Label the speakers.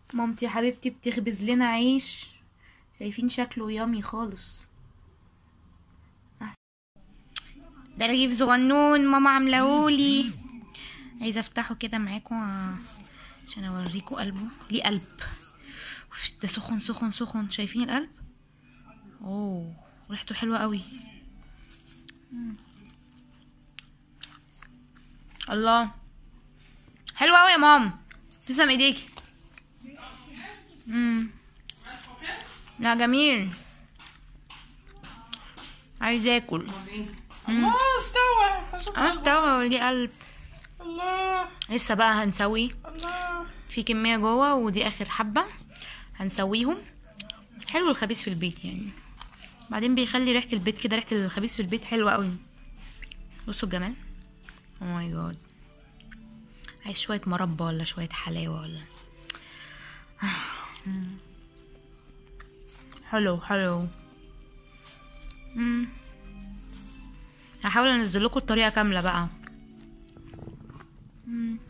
Speaker 1: مامتي حبيبتي بتخبز لنا عيش شايفين شكله يامي خالص ده رغيف صغنون ماما عاملاهولي عايزه افتحه كده معاكم ع- عشان اوريكم قلبه ليه قلب ده سخن سخن سخن شايفين القلب اوه ريحته حلوه قوي مم. الله حلوه قوي يا ماما تسلم ايديكي امم لا جميل عايز اكل
Speaker 2: الله استوى اشوف
Speaker 1: اه استوى ليه قلب
Speaker 2: الله
Speaker 1: لسه بقى هنسوي
Speaker 2: الله
Speaker 1: في كمية جوه ودي آخر حبة هنسويهم حلو الخبيث في البيت يعني بعدين بيخلي ريحة البيت كده ريحة الخبيث في البيت حلوة قوي بصوا الجمال او ماي جاد عايز شوية مربى ولا شوية حلاوة ولا حلو حلو مم. هحاول انزل لكم الطريقة كاملة بقى مم.